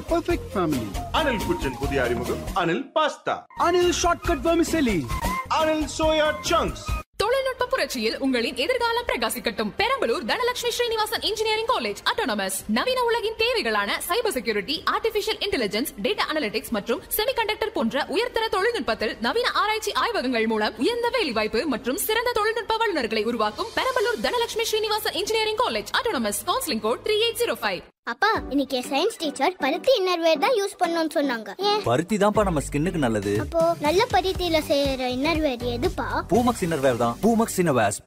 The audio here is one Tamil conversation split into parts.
perfect family. அனில் குச்சன் புதிய அறிமுகம் Anil pasta Anil Shortcut Vermicelli. Anil soya chunks தொழில்நுட்ப புரட்சியில் உங்களின் எதிர்காலம் பிரகாசிக்கட்டும் Perambalur Dhanalakshmi Srinivasan engineering college autonomous நவீன உலகின் தேவைகளான cyber security artificial intelligence data analytics மற்றும் செமிகண்டக்டர் போன்ற உயர்தர தொழில்நுட்பத்தில் நவீன ஆராய்ச்சி ஆய்வகங்கள் மூலம் உயர்ந்த வேலைவாய்ப்பு மற்றும் சிறந்த தொழில்நுட்ப வல்லுநர்களை உருவாக்கும் Perambalur Dhanalakshmi Srinivasan engineering college autonomous counselling code three eight zero five அப்பா இன்னைக்கு சயின்ஸ் டீச்சர் பருத்தி இன்னர்வேர் தான் யூஸ் பண்ணணும்னு சொன்னாங்க ஏன் பருத்தி தான்ப்பா நம்ம ஸ்கின்னுக்கு நல்லது அப்போ நல்ல பருத்தியில செய்யற இன்னர்வேர் எதுப்பா பூமக்ஸ் இன்னர்வேர் தான் பூமக்ஸ் இன்னர்வேர்ஸ்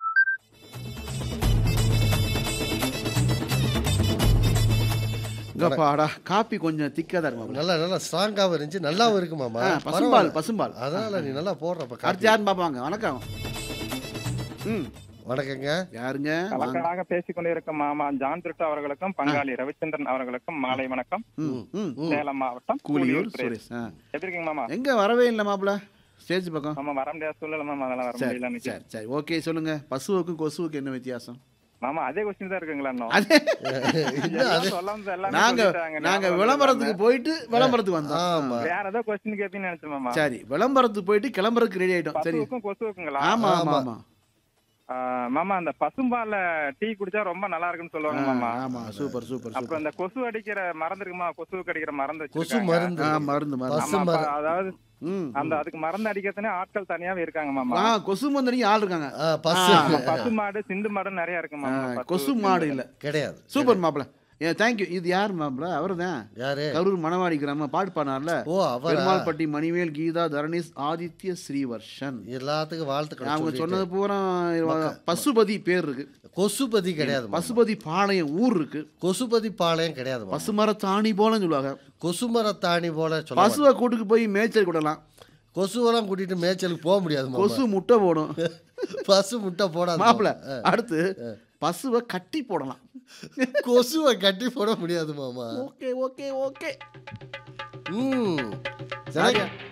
இங்கப்பாடா காப்பி கொஞ்சம் திக்கா தான் இருக்கும் நல்லா நல்லா ஸ்ட்ராங்காகவும் இருந்துச்சு நல்லாவும் இருக்கு மாமா ஆ, பசும்பால், பரவாயில்ல. பசும்பால். அதனால நீ நல்லா போடுறப்ப அடுத்து காப்பி. யாருன்னு பார்ப்பாங்க வணக்கம் ம் வணக்கங்க யாருங்க வாங்க. கலக்கலாக பேசிக் கொண்டிருக்கும் மாமா ஜான் திருட்டு அவர்களுக்கும் பங்காளி ரவிச்சந்திரன் அவர்களுக்கும் மாலை வணக்கம் ம் ம் சேலம் மாவட்டம் கூலியூர் சுரேஷ். சுரேஷ் ஆ எப்படி இருக்கீங்க மாமா எங்க வரவே இல்லை மாப்பிள ஸ்டேஜ் பக்கம் மாமா வர முடியாத சூழ்நிலை மாமா அதெல்லாம் வர சரி முடியல இன்னைக்கு. சரி சரி ஓகே சொல்லுங்க பசுவுக்கும் கொசுவுக்கும் என்ன வித்தியாசம் மாமா அதே கொஸ்டின் தான் இருக்குங்களா இன்னும் அதே இன்னும் அது எல்லாம் சொல்லாம எல்லாமே நாங்க சொல்லிட்டாங்க. நாங்க ஞாபகம் விளம்பரத்துக்கு இல்லாம. போயிட்டு விளம்பரத்துக்கு வந்தோம் ஆமா வேற ஏதோ கொஸ்டின் கேப்பீங்கன்னு நினைச்சேன் மாமா சரி விளம்பரத்துக்கு போயிட்டு கிளம்புறதுக்கு ரெடி ஆயிட்டோம் சரி பசுவுக்கும் கொசுவுக்குங்களா ஆமா ஆமா ஆமா. ஆமா ஆ, மாமா அந்த பசும்பால்ல டீ குடிச்சா ரொம்ப நல்லா இருக்குன்னு சொல்லுவாங்க ஆ, மாமா ஆமா சூப்பர் சூப்பர் அப்புறம் சூப்பர் இந்த கொசு அடிக்கிற மருந்து இருக்குமா கொசுவுக்கு அடிக்கிற மருந்து கொசு வச்சிருக்காங்க. மருந்து ஆ மருந்து மருந்து பசு ஆமா, அப்ப மருந்து. அதாவது ம் அந்த அதுக்கு மருந்து அடிக்கிறதுனே ஆட்கள் தனியாவே இருக்காங்க மாமா ஆ கொசு மந்தனிக்கு ஆள் இருக்காங்க ஆ, பசு ஆ, ஆமா, பசு மாடு சிந்து மாடு நிறைய இருக்கு ஆ, மாமா பசு, கொசு சிந்து. மாடு இல்ல கிடையாது சூப்பர் மாப்பிள ஏ தேங்க்யூ இது யார் மாப்பிள அவர் தான் யாரு கரூர் மணவாடி கிராம பாட்டு பாடினார்ல ஓ அவரா பெருமாள்பட்டி மணிவேல் கீதா தரணீஷ் ஆதித்ய ஸ்ரீவர்ஷன் எல்லாத்துக்கும் வாழ்த்துக்கள் அவங்க சொல்லிட்டு. சொன்னது பூரா பசுபதி பேர் இருக்கு கொசுபதி கிடையாது மாமா. பசுபதி பாளையம் ஊர் இருக்கு கொசுபதி பாளையம் கிடையாது மாமா. பசுமர தாணி போலன்னு சொல்லுவாங்க கொசுமரத்தாணி போல சொல்ல பசுவை கூட்டுக்கு போய் மேய்ச்சல் விடலாம் கொசுவெல்லாம் கூட்டிட்டு மேய்ச்சலுக்கு போக முடியாது மாமா. கொசு முட்டை போடும் பசு முட்டை போடாது மாப்பிள மாமா. அடுத்து பசுவை கட்டி போடலாம் கொசுவை கட்டி போட முடியாது மாமா ஓகே ஓகே ஓகே ம் சரியா